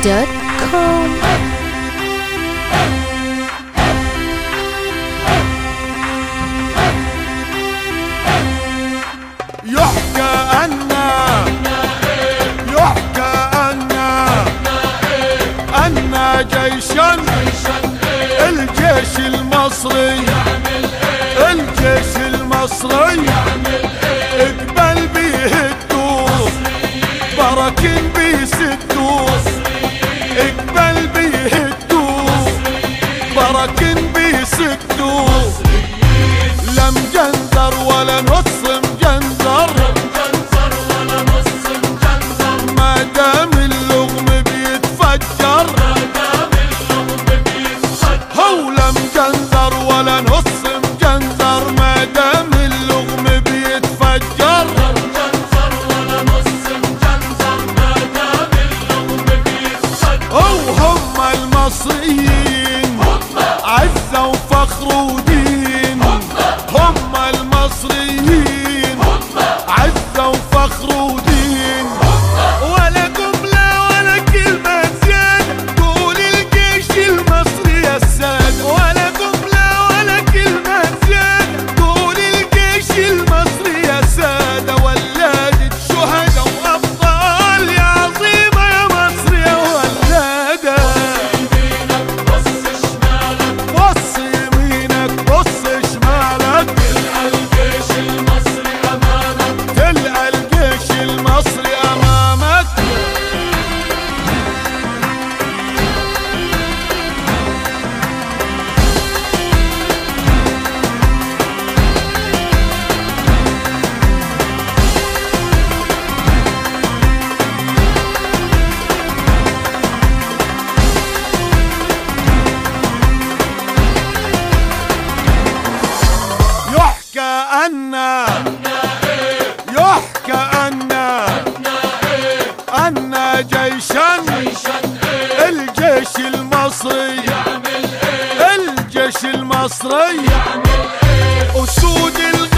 www.radiomaria.com يحكى أن يحكى أن أن جيشا الجيش المصري الجيش المصري اقبل بيهدوا بركن بيسدوا اقبل بيهدوا بركن بيسدوا لم جندر ولا نص مجندر ما دام اللغم بيتفجر هو لم جندر ولا نص مجندر ما دام اللغم بيتفجر هو هم المصريين عزة وفخر ودين هم المصريين عزة وفخر ودين ولا جملة ولا كلمة زيادة قول الجيش المصري يا السادة ولا جملة ولا كلمة زيادة قول الجيش المصري يا سادة ولادة شهداء وأبطال يا عظيمة يا مصر يا ولادة بص يمينك بص شمالك تلقى الجيش المصري امامك يحكى أن يحكى أن أن جيشا الجيش المصري الجيش المصري أسود الغ